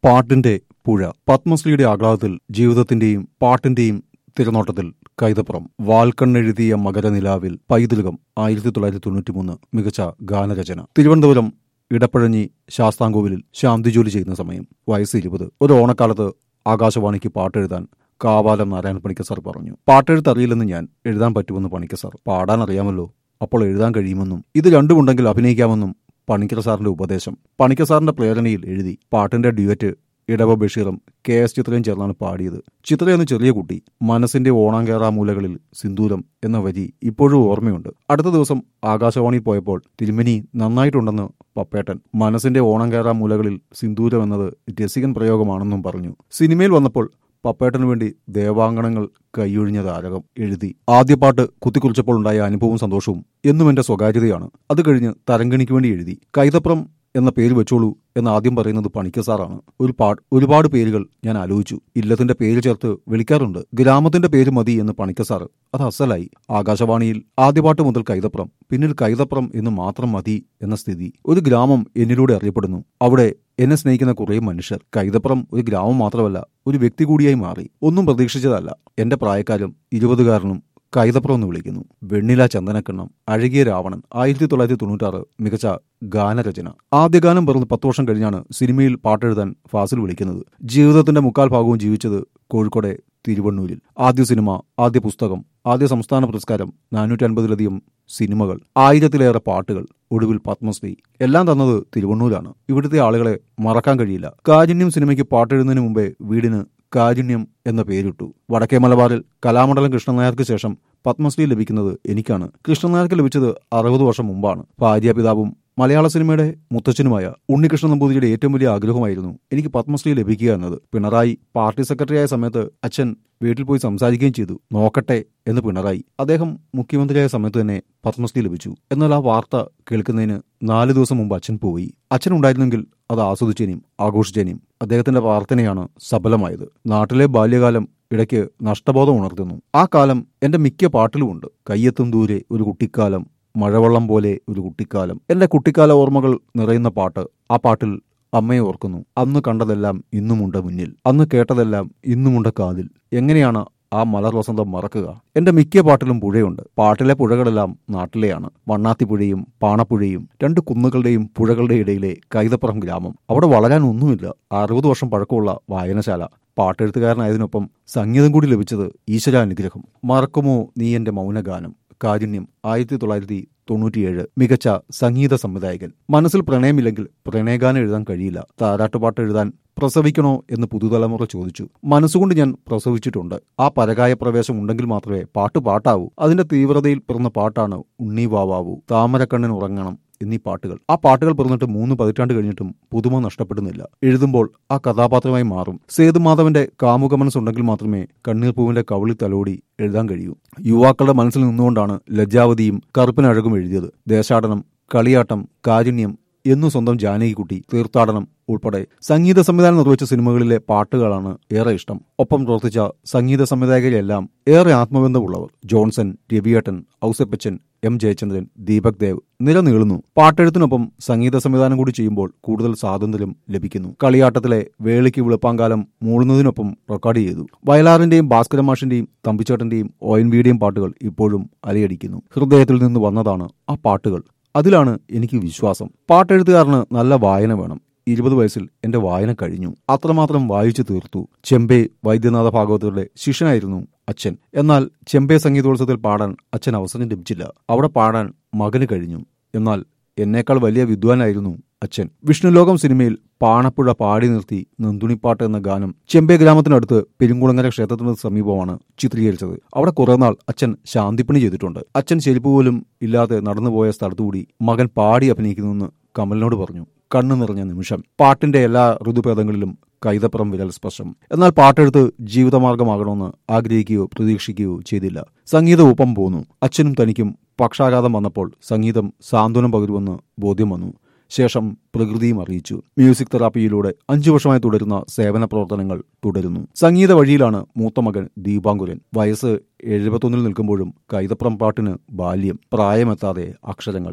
പാട്ടിന്റെ പുഴ പത്മശ്രീയുടെ ആഹ്ലാദത്തിൽ ജീവിതത്തിന്റെയും പാട്ടിന്റെയും തിരനോട്ടത്തിൽ കൈതപ്പുറം വാൽക്കണ്ണെഴുതിയ മകരനിലാവിൽ പൈതൃകം ആയിരത്തി തൊള്ളായിരത്തി തൊണ്ണൂറ്റിമൂന്ന് മികച്ച ഗാനരചന തിരുവനന്തപുരം ഇടപ്പഴഞ്ഞി ശാസ്താംകോവിലിൽ ശാന്തി ജോലി ചെയ്യുന്ന സമയം വയസ്സ് ഇരുപത് ഒരു ഓണക്കാലത്ത് ആകാശവാണിക്ക് പാട്ടെഴുതാൻ കാവാലം നാരായണ പണിക്കർ സാർ പറഞ്ഞു പാട്ടെഴുത്ത് അറിയില്ലെന്ന് ഞാൻ എഴുതാൻ പറ്റുമെന്ന് പണിക്കർ സാർ പാടാൻ അറിയാമല്ലോ അപ്പോൾ എഴുതാൻ കഴിയുമെന്നും ഇത് രണ്ടുമുണ്ടെങ്കിൽ അഭിനയിക്കാമെന്നും പണിക്കർ സാറിന്റെ ഉപദേശം പണിക്കർ സാറിന്റെ പ്രേരണയിൽ എഴുതി പാട്ടിന്റെ ഡ്യുവറ്റ് ഇടവ ബഷീറും കെ എസ് ചിത്രയും ചേർന്നാണ് പാടിയത് ചിത്ര എന്ന ചെറിയ കുട്ടി മനസ്സിന്റെ ഓണാങ്കേറാ മൂലകളിൽ സിന്ദൂരം എന്ന വരി ഇപ്പോഴും ഓർമ്മയുണ്ട് അടുത്ത ദിവസം ആകാശവാണിയിൽ പോയപ്പോൾ തിരുമനി നന്നായിട്ടുണ്ടെന്ന് പപ്പേട്ടൻ മനസ്സിന്റെ ഓണാങ്കേറാ മൂലകളിൽ സിന്ദൂരം എന്നത് രസികൻ പ്രയോഗമാണെന്നും പറഞ്ഞു സിനിമയിൽ വന്നപ്പോൾ പപ്പേട്ടനു വേണ്ടി ദേവാങ്കണങ്ങൾ കൈയൊഴിഞ്ഞ താരകം എഴുതി ആദ്യ പാട്ട് കുത്തിക്കുറിച്ചപ്പോൾ ഉണ്ടായ അനുഭവവും സന്തോഷവും എന്നും എന്റെ സ്വകാര്യതയാണ് അത് കഴിഞ്ഞ് തരങ്കിണിക്ക് വേണ്ടി എഴുതി കൈതപ്രം എന്ന പേര് വെച്ചോളൂ എന്ന് ആദ്യം പറയുന്നത് പണിക്കർ സാറാണ് ഒരു പാട് ഒരുപാട് പേരുകൾ ഞാൻ ആലോചിച്ചു ഇല്ലത്തിന്റെ പേര് ചേർത്ത് വിളിക്കാറുണ്ട് ഗ്രാമത്തിന്റെ പേര് മതി എന്ന് പണിക്കർ സാറ് അത് അസലായി ആകാശവാണിയിൽ ആദ്യ പാട്ട് മുതൽ കൈതപ്രം പിന്നീട് കൈതപ്രം എന്ന് മാത്രം മതി എന്ന സ്ഥിതി ഒരു ഗ്രാമം എന്നിലൂടെ അറിയപ്പെടുന്നു അവിടെ എന്നെ സ്നേഹിക്കുന്ന കുറേ മനുഷ്യർ കൈതപ്രം ഒരു ഗ്രാമം മാത്രമല്ല ഒരു വ്യക്തി കൂടിയായി മാറി ഒന്നും പ്രതീക്ഷിച്ചതല്ല എന്റെ പ്രായക്കാരും ഇരുപതുകാരനും കൈതപ്രം എന്ന് വിളിക്കുന്നു വെണ്ണില ചന്ദനക്കിണ്ണം അഴകിയ രാവണൻ ആയിരത്തി തൊള്ളായിരത്തി തൊണ്ണൂറ്റാറ് മികച്ച ഗാനരചന ആദ്യ ഗാനം പിറന്ന് പത്ത് വർഷം കഴിഞ്ഞാണ് സിനിമയിൽ പാട്ടെഴുതാൻ ഫാസിൽ വിളിക്കുന്നത് ജീവിതത്തിന്റെ മുക്കാൽ ഭാഗവും ജീവിച്ചത് കോഴിക്കോടെ തിരുവണ്ണൂരിൽ ആദ്യ സിനിമ ആദ്യ പുസ്തകം ആദ്യ സംസ്ഥാന പുരസ്കാരം നാനൂറ്റി അൻപതിലധികം സിനിമകൾ ആയിരത്തിലേറെ പാട്ടുകൾ ഒടുവിൽ പത്മശ്രീ എല്ലാം തന്നത് തിരുവണ്ണൂരാണ് ഇവിടുത്തെ ആളുകളെ മറക്കാൻ കഴിയില്ല കാരുണ്യം സിനിമയ്ക്ക് പാട്ടെഴുതുന്നതിന് മുമ്പേ വീടിന് കാരുണ്യം എന്ന പേരിട്ടു വടക്കേ മലബാറിൽ കലാമണ്ഡലം കൃഷ്ണനായർക്ക് ശേഷം പത്മശ്രീ ലഭിക്കുന്നത് എനിക്കാണ് കൃഷ്ണനായർക്ക് ലഭിച്ചത് അറുപത് വർഷം മുമ്പാണ് ഭാര്യാപിതാവും മലയാള സിനിമയുടെ മുത്തച്ഛനുമായ ഉണ്ണികൃഷ്ണൻ നമ്പൂതിരിയുടെ ഏറ്റവും വലിയ ആഗ്രഹമായിരുന്നു എനിക്ക് പത്മശ്രീ ലഭിക്കുക എന്നത് പിണറായി പാർട്ടി സെക്രട്ടറിയായ സമയത്ത് അച്ഛൻ വീട്ടിൽ പോയി സംസാരിക്കുകയും ചെയ്തു നോക്കട്ടെ എന്ന് പിണറായി അദ്ദേഹം മുഖ്യമന്ത്രിയായ സമയത്ത് തന്നെ പത്മശ്രീ ലഭിച്ചു എന്നാൽ ആ വാർത്ത കേൾക്കുന്നതിന് നാല് ദിവസം മുമ്പ് അച്ഛൻ പോയി അച്ഛൻ ഉണ്ടായിരുന്നെങ്കിൽ അത് ആസ്വദിച്ചേനെയും ആഘോഷിച്ചേനെയും അദ്ദേഹത്തിന്റെ പ്രാർത്ഥനയാണ് സഫലമായത് നാട്ടിലെ ബാല്യകാലം ഇടയ്ക്ക് നഷ്ടബോധം ഉണർത്തുന്നു ആ കാലം എന്റെ മിക്ക പാട്ടിലുമുണ്ട് കയ്യെത്തും ദൂരെ ഒരു കുട്ടിക്കാലം മഴവെള്ളം പോലെ ഒരു കുട്ടിക്കാലം എന്റെ കുട്ടിക്കാല ഓർമ്മകൾ നിറയുന്ന പാട്ട് ആ പാട്ടിൽ അമ്മയെ ഓർക്കുന്നു അന്ന് കണ്ടതെല്ലാം ഇന്നുമുണ്ട് മുന്നിൽ അന്ന് കേട്ടതെല്ലാം ഇന്നുമുണ്ട് കാതിൽ എങ്ങനെയാണ് ആ മലർ വസന്തം മറക്കുക എന്റെ മിക്ക പാട്ടിലും പുഴയുണ്ട് പാട്ടിലെ പുഴകളെല്ലാം നാട്ടിലെയാണ് വണ്ണാത്തിപ്പുഴയും പാണപ്പുഴയും രണ്ട് കുന്നുകളുടെയും പുഴകളുടെ ഇടയിലെ കൈതപ്പുറം ഗ്രാമം അവിടെ വളരാൻ ഒന്നുമില്ല അറുപത് വർഷം പഴക്കമുള്ള വായനശാല പാട്ടെഴുത്തുകാരനായതിനൊപ്പം സംഗീതം കൂടി ലഭിച്ചത് ഈശ്വരാനുഗ്രഹം മറക്കുമോ നീ എന്റെ മൗനഗാനം കാരുണ്യം ആയിരത്തി തൊള്ളായിരത്തി തൊണ്ണൂറ്റിയേഴ് മികച്ച സംഗീത സംവിധായകൻ മനസ്സിൽ പ്രണയമില്ലെങ്കിൽ പ്രണയഗാനം എഴുതാൻ കഴിയില്ല താരാട്ടുപാട്ട് എഴുതാൻ പ്രസവിക്കണോ എന്ന് പുതുതലമുറ ചോദിച്ചു മനസ്സുകൊണ്ട് ഞാൻ പ്രസവിച്ചിട്ടുണ്ട് ആ പരകായ പ്രവേശം ഉണ്ടെങ്കിൽ മാത്രമേ പാട്ട് പാട്ടാവൂ അതിന്റെ തീവ്രതയിൽ പിറന്ന പാട്ടാണ് ഉണ്ണി വാവാവൂ താമരക്കണ്ണൻ ഉറങ്ങണം എന്നീ പാട്ടുകൾ ആ പാട്ടുകൾ പിറന്നിട്ട് മൂന്ന് പതിറ്റാണ്ട് കഴിഞ്ഞിട്ടും പുതുമ നഷ്ടപ്പെടുന്നില്ല എഴുതുമ്പോൾ ആ കഥാപാത്രമായി മാറും സേതുമാധവന്റെ കാമുക മനസ്സുണ്ടെങ്കിൽ മാത്രമേ കണ്ണീർ പൂവിന്റെ കവിളി തലോടി എഴുതാൻ കഴിയൂ യുവാക്കളുടെ മനസ്സിൽ നിന്നുകൊണ്ടാണ് ലജ്ജാവതിയും കറുപ്പിനഴകും എഴുതിയത് ദേശാടനം കളിയാട്ടം കാരുണ്യം എന്നു സ്വന്തം ജാനകിക്കുട്ടി തീർത്ഥാടനം ഉൾപ്പെടെ സംഗീത സംവിധാനം നിർവഹിച്ച സിനിമകളിലെ പാട്ടുകളാണ് ഏറെ ഇഷ്ടം ഒപ്പം പ്രവർത്തിച്ച സംഗീത സംവിധായകരെല്ലാം ഏറെ ആത്മബന്ധമുള്ളവർ ജോൺസൺ രവിയേട്ടൻ ഔസപ്പച്ചൻ എം ജയചന്ദ്രൻ ദീപക് ദേവ് നിലനീളുന്നു പാട്ടെഴുത്തിനൊപ്പം സംഗീത സംവിധാനം കൂടി ചെയ്യുമ്പോൾ കൂടുതൽ സ്വാതന്ത്ര്യം ലഭിക്കുന്നു കളിയാട്ടത്തിലെ വേളിക്ക് വെളുപ്പാങ്കാലം മൂളുന്നതിനൊപ്പം റെക്കോർഡ് ചെയ്തു വയലാറിന്റെയും ഭാസ്കരമാഷിന്റെയും തമ്പിച്ചേട്ടന്റെയും ഒ എൻ വിയുടെയും പാട്ടുകൾ ഇപ്പോഴും അലയടിക്കുന്നു ഹൃദയത്തിൽ നിന്ന് വന്നതാണ് ആ പാട്ടുകൾ അതിലാണ് എനിക്ക് വിശ്വാസം പാട്ടെഴുത്തുകാരന് നല്ല വായന വേണം ഇരുപത് വയസ്സിൽ എന്റെ വായന കഴിഞ്ഞു അത്രമാത്രം വായിച്ചു തീർത്തു ചെമ്പെ വൈദ്യനാഥ ഭാഗവതരുടെ ശിഷ്യനായിരുന്നു അച്ഛൻ എന്നാൽ ചെമ്പെ സംഗീതോത്സവത്തിൽ പാടാൻ അച്ഛൻ അവസരം ലഭിച്ചില്ല അവിടെ പാടാൻ മകന് കഴിഞ്ഞു എന്നാൽ എന്നേക്കാൾ വലിയ വിദ്വാനായിരുന്നു അച്ഛൻ വിഷ്ണുലോകം സിനിമയിൽ പാണപ്പുഴ പാടി നിർത്തി നന്ദുണിപ്പാട്ട് എന്ന ഗാനം ചെമ്പെ ഗ്രാമത്തിനടുത്ത് പെരുങ്കുളങ്ങര ക്ഷേത്രത്തിന് സമീപമാണ് ചിത്രീകരിച്ചത് അവിടെ കുറെ നാൾ അച്ഛൻ ശാന്തിപ്പണി ചെയ്തിട്ടുണ്ട് അച്ഛൻ ചെരുപ്പ് പോലും ഇല്ലാതെ നടന്നുപോയ സ്ഥലത്തുകൂടി മകൻ പാടി അഭിനയിക്കുന്നുവെന്ന് കമലിനോട് പറഞ്ഞു കണ്ണു നിറഞ്ഞ നിമിഷം പാട്ടിന്റെ എല്ലാ ഋതുഭേദങ്ങളിലും കൈതപ്പുറം വിരൽ സ്പർശം എന്നാൽ പാട്ടെഴുത്ത് ജീവിതമാർഗമാകണമെന്ന് ആഗ്രഹിക്കുകയോ പ്രതീക്ഷിക്കുകയോ ചെയ്തില്ല സംഗീതം ഒപ്പം പോന്നു അച്ഛനും തനിക്കും പക്ഷാഘാതം വന്നപ്പോൾ സംഗീതം സാന്ത്വനം പകരുമെന്ന് ബോധ്യം വന്നു ശേഷം പ്രകൃതിയും അറിയിച്ചു മ്യൂസിക് തെറാപ്പിയിലൂടെ അഞ്ചു വർഷമായി തുടരുന്ന സേവന പ്രവർത്തനങ്ങൾ തുടരുന്നു സംഗീത വഴിയിലാണ് മൂത്ത മകൻ ദീപാങ്കുരൻ വയസ്സ് എഴുപത്തൊന്നിൽ നിൽക്കുമ്പോഴും കൈതപ്രം പാട്ടിന് ബാല്യം പ്രായമെത്താതെ അക്ഷരങ്ങൾ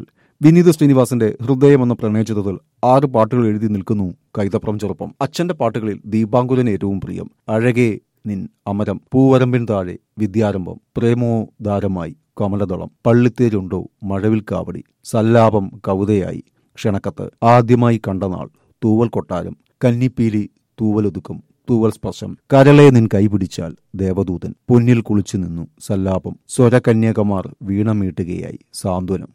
വിനീത് ശ്രീനിവാസന്റെ ഹൃദയം എന്ന പ്രണയചിത്രത്തിൽ ആറ് പാട്ടുകൾ എഴുതി നിൽക്കുന്നു കൈതപ്രം ചെറുപ്പം അച്ഛന്റെ പാട്ടുകളിൽ ദീപാങ്കുരന് ഏറ്റവും പ്രിയം അഴകേ നിൻ അമരം പൂവരമ്പിൻ താഴെ വിദ്യാരംഭം പ്രേമോ ദാരമായി കമലദളം പള്ളിത്തേരുണ്ടോ മഴവിൽ കാവടി സല്ലാപം കവിതയായി ക്ഷണക്കത്ത് ആദ്യമായി കണ്ട നാൾ തൂവൽ കൊട്ടാരം കന്നിപ്പീലി തൂവലൊതുക്കും തൂവൽ സ്പർശം കരളെ നിൻ കൈപിടിച്ചാൽ ദേവദൂതൻ പൊന്നിൽ കുളിച്ചു നിന്നു സല്ലാപം സ്വരകന്യകമാർ വീണമീട്ടുകയായി സാന്ത്വനം